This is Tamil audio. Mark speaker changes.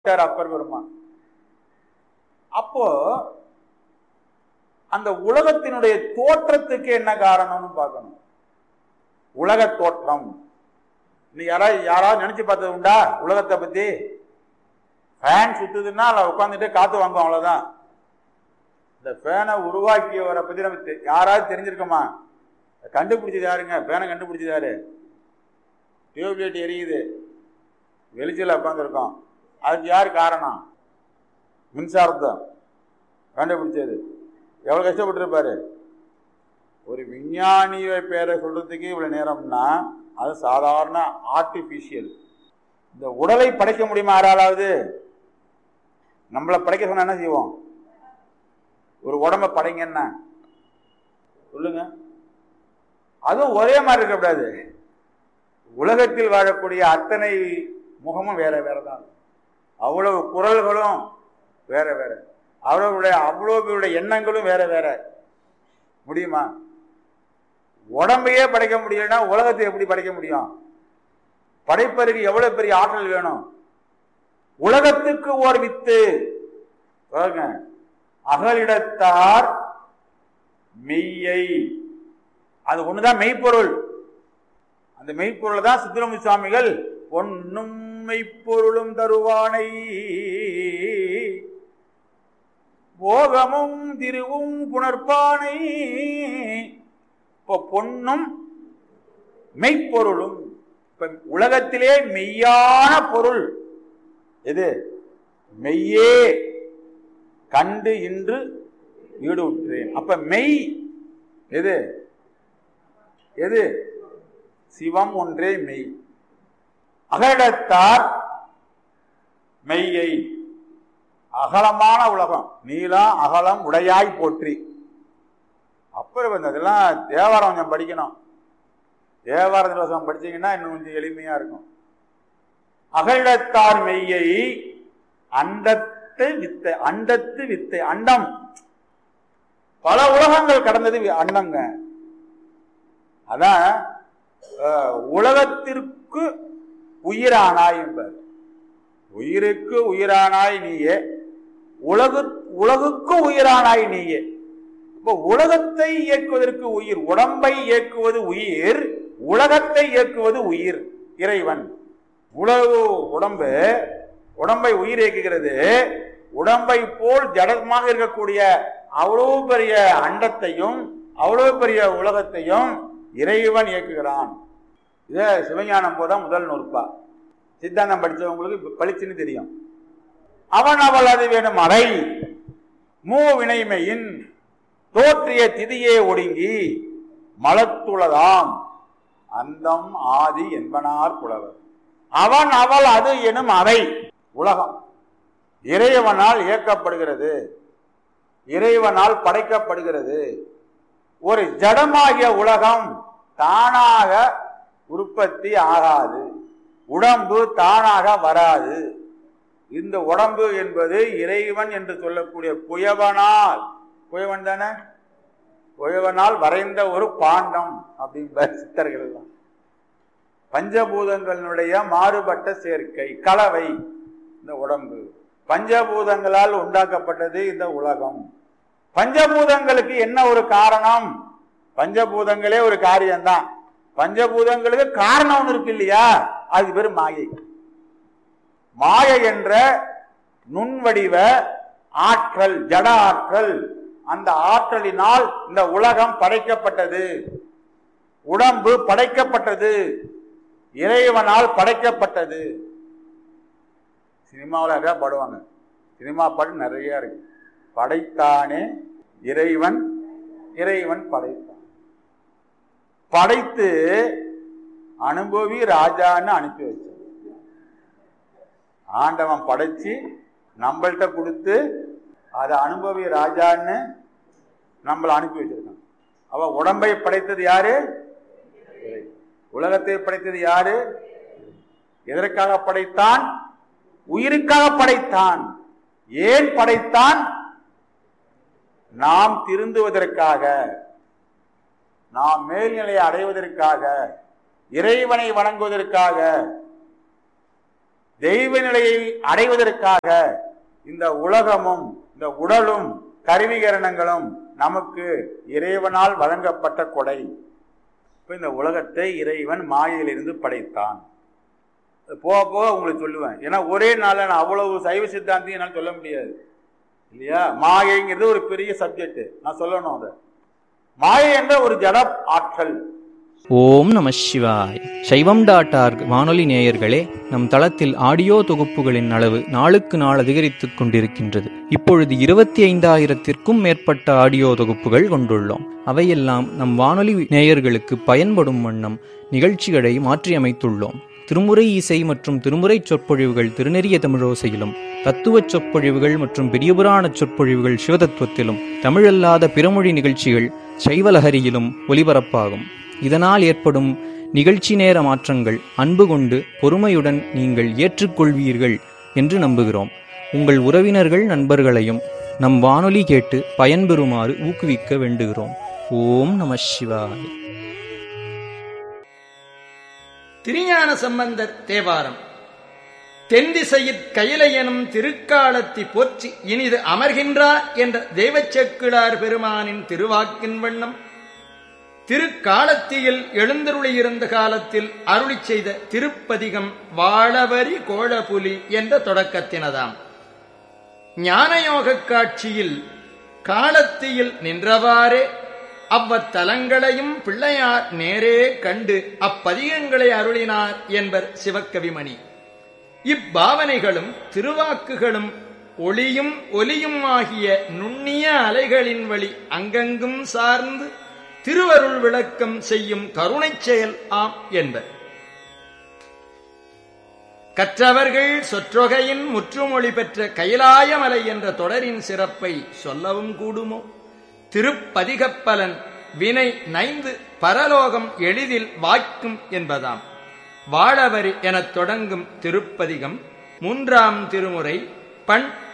Speaker 1: விட்டார் அப்பர் பெருமான் அப்போ அந்த உலகத்தினுடைய தோற்றத்துக்கு என்ன காரணம்னு பார்க்கணும் உலக தோற்றம் நீ யாராவது யாராவது நினைச்சு பார்த்தது உண்டா உலகத்தை பத்தி ஃபேன் சுத்துதுன்னா அதில் உட்காந்துட்டு காத்து வாங்கும் அவ்வளவுதான் இந்த ஃபேனை உருவாக்கியவரை பத்தி நம்ம தெ- யாராவது தெரிஞ்சிருக்கோமா கண்டுபிடிச்சது யாருங்க ஃபேனை கண்டுபிடிச்சது யாரு டியூப்லைட் எரியுது வெளிச்சல உட்காந்துருக்கோம் அதுக்கு யார் காரணம் மின்சாரத்தை கண்டுபிடிச்சது எவ்வளவு கஷ்டப்பட்டிருப்பாரு ஒரு விஞ்ஞானிய பேரை சொல்றதுக்கு இவ்வளவு நேரம்னா அது சாதாரண ஆர்டிபிஷியல் இந்த உடலை படைக்க முடியுமா யாராலாவது நம்மளை படைக்க சொன்னா என்ன செய்வோம் ஒரு உடம்ப படைங்கன்னா சொல்லுங்க அதுவும் ஒரே மாதிரி இருக்கக்கூடாது உலகத்தில் வாழக்கூடிய அத்தனை முகமும் வேற வேற தான் அவ்வளவு குரல்களும் வேற வேற அவ்வளவுடைய அவ்வளோ பேருடைய எண்ணங்களும் வேற வேற முடியுமா உடம்பையே படைக்க முடியலன்னா உலகத்தை எப்படி படைக்க முடியும் படைப்பதற்கு எவ்வளவு பெரிய ஆற்றல் வேணும் உலகத்துக்கு ஓர் வித்து பாருங்க அகலிடத்தார் மெய்யை அது ஒண்ணுதான் மெய்ப்பொருள் அந்த மெய்ப்பொருள் தான் சுப்பிரமணிய சுவாமிகள் பொன்னும் மெய்ப்பொருளும் தருவானை போகமும் திருவும் புணர்ப்பானை இப்போ பொன்னும் மெய்ப்பொருளும் இப்ப உலகத்திலே மெய்யான பொருள் எது மெய்யே கண்டு இன்று ஈடுற்றேன் அப்ப மெய் எது எது சிவம் ஒன்றே மெய் அகடத்தார் மெய்யை அகலமான உலகம் நீளம் அகலம் உடையாய் போற்றி அப்புறம் வந்து அதெல்லாம் தேவாரம் கொஞ்சம் படிக்கணும் தேவார திவசம் படிச்சீங்கன்னா இன்னும் கொஞ்சம் எளிமையா இருக்கும் அகலிடத்தார் மெய்யை அண்டத்து வித்தை அண்டத்து வித்தை அண்டம் பல உலகங்கள் கடந்தது வி- அண்டங்க அதான் அஹ், உலகத்திற்கு உயிரானாய் என்பர் உயிருக்கு உயிரானாய் நீயே உலகு உலகுக்கு உயிரானாய் நீயே இப்போ உலகத்தை இயக்குவதற்கு உயிர் உடம்பை இயக்குவது உயிர் உலகத்தை இயக்குவது உயிர் இறைவன் உலகு உடம்பு உடம்பை உயிர் இயக்குகிறது உடம்பை போல் ஜடமாக இருக்கக்கூடிய அவ்வளவு பெரிய அண்டத்தையும் அவ்வளவு பெரிய உலகத்தையும் இறைவன் இயக்குகிறான் இதை சிவஞானம் போதான் முதல் நூற்பா சித்தாந்தம் படிச்சவங்களுக்கு பளிச்சுன்னு தெரியும் அவன் அவள் அது வேணும் அறை மூ வினைமையின் தோற்றிய திதியே ஒடுங்கி மலத்துளதாம் அந்தம் ஆதி என்பனார் புலவர் அவன் அவள் அது எனும் அறை உலகம் இறைவனால் இயக்கப்படுகிறது இறைவனால் படைக்கப்படுகிறது ஒரு ஜடமாகிய உலகம் தானாக உற்பத்தி ஆகாது உடம்பு தானாக வராது இந்த உடம்பு என்பது இறைவன் என்று சொல்லக்கூடிய புயவனால் புயவன் தானே புயவனால் வரைந்த ஒரு பாண்டம் அப்படின்ற சித்தர்கள் எல்லாம் பஞ்சபூதங்களினுடைய மாறுபட்ட சேர்க்கை கலவை இந்த உடம்பு பஞ்சபூதங்களால் உண்டாக்கப்பட்டது இந்த உலகம் பஞ்சபூதங்களுக்கு என்ன ஒரு காரணம் பஞ்சபூதங்களே ஒரு காரியம்தான் பஞ்சபூதங்களுக்கு காரணம் ஒன்று இருக்கு இல்லையா அது பேர் மாயை மாயை என்ற நுண்வடிவ ஆற்றல் ஜட ஆற்றல் அந்த ஆற்றலினால் இந்த உலகம் படைக்கப்பட்டது உடம்பு படைக்கப்பட்டது இறைவனால் படைக்கப்பட்டது சினிமாவில் நிறையா பாடுவாங்க சினிமா பாட்டு நிறைய இருக்கு படைத்தானே இறைவன் இறைவன் படைத்தான் படைத்து அனுபவி ராஜான்னு அனுப்பி வச்சான் ஆண்டவன் படைச்சு நம்மள்கிட்ட கொடுத்து அதை அனுபவி ராஜான்னு நம்மளை அனுப்பி வச்சிருக்கான் அவ உடம்பை படைத்தது யாரு இறை. உலகத்தை படைத்தது யாரு எதற்காக படைத்தான் உயிருக்காக படைத்தான் ஏன் படைத்தான் நாம் திருந்துவதற்காக நாம் மேல்நிலையை அடைவதற்காக இறைவனை வணங்குவதற்காக தெய்வ நிலையை அடைவதற்காக இந்த உலகமும் இந்த உடலும் கருவிகரணங்களும் நமக்கு இறைவனால் வழங்கப்பட்ட கொடை இப்ப இந்த உலகத்தை இறைவன் மாயையிலிருந்து படைத்தான் போக போக உங்களுக்கு சொல்லுவேன் ஏன்னா ஒரே நாள்ல நான் அவ்வளவு சைவ சித்தாந்தி என்னால் சொல்ல முடியாது இல்லையா மாயைங்கிறது ஒரு பெரிய சப்ஜெக்ட் நான் சொல்லணும் அதை மாயை என்ற ஒரு ஜட ஆற்றல்
Speaker 2: ஓம் நம சிவாய் சைவம் டாட் ஆர்க் வானொலி நேயர்களே நம் தளத்தில் ஆடியோ தொகுப்புகளின் அளவு நாளுக்கு நாள் அதிகரித்துக் கொண்டிருக்கின்றது இப்பொழுது இருபத்தி ஐந்தாயிரத்திற்கும் மேற்பட்ட ஆடியோ தொகுப்புகள் கொண்டுள்ளோம் அவையெல்லாம் நம் வானொலி நேயர்களுக்கு பயன்படும் வண்ணம் நிகழ்ச்சிகளை மாற்றியமைத்துள்ளோம் திருமுறை இசை மற்றும் திருமுறை சொற்பொழிவுகள் திருநெறிய தமிழோசையிலும் தத்துவச் சொற்பொழிவுகள் மற்றும் பெரியபுராண சொற்பொழிவுகள் சிவதத்துவத்திலும் தமிழல்லாத பிறமொழி நிகழ்ச்சிகள் சைவலஹரியிலும் ஒலிபரப்பாகும் இதனால் ஏற்படும் நிகழ்ச்சி நேர மாற்றங்கள் அன்பு கொண்டு பொறுமையுடன் நீங்கள் ஏற்றுக்கொள்வீர்கள் என்று நம்புகிறோம் உங்கள் உறவினர்கள் நண்பர்களையும் நம் வானொலி கேட்டு பயன்பெறுமாறு ஊக்குவிக்க வேண்டுகிறோம் ஓம் நம சிவாய்
Speaker 3: திருஞான சம்பந்தர் தேவாரம் தென்திசையிற் கயிலை எனும் திருக்காலத்தி போற்றி இனிது அமர்கின்றார் என்ற தெய்வச்செக்கிழார் பெருமானின் திருவாக்கின் வண்ணம் திருக்காலத்தியில் எழுந்தருளியிருந்த காலத்தில் அருளி செய்த திருப்பதிகம் வாழவரி கோழபுலி என்ற தொடக்கத்தினதாம் ஞானயோகக் காட்சியில் காலத்தியில் நின்றவாறே அவ்வத்தலங்களையும் பிள்ளையார் நேரே கண்டு அப்பதிகங்களை அருளினார் என்பர் சிவக்கவிமணி இப்பாவனைகளும் திருவாக்குகளும் ஒளியும் ஒலியும் ஆகிய நுண்ணிய அலைகளின் வழி அங்கங்கும் சார்ந்து திருவருள் விளக்கம் செய்யும் கருணைச் செயல் ஆம் என்பர் கற்றவர்கள் சொற்றொகையின் முற்றுமொழி பெற்ற கைலாயமலை என்ற தொடரின் சிறப்பை சொல்லவும் கூடுமோ திருப்பதிகப்பலன் வினை நைந்து பரலோகம் எளிதில் வாய்க்கும் என்பதாம் வாழவரி எனத் தொடங்கும் திருப்பதிகம் மூன்றாம் திருமுறை பண்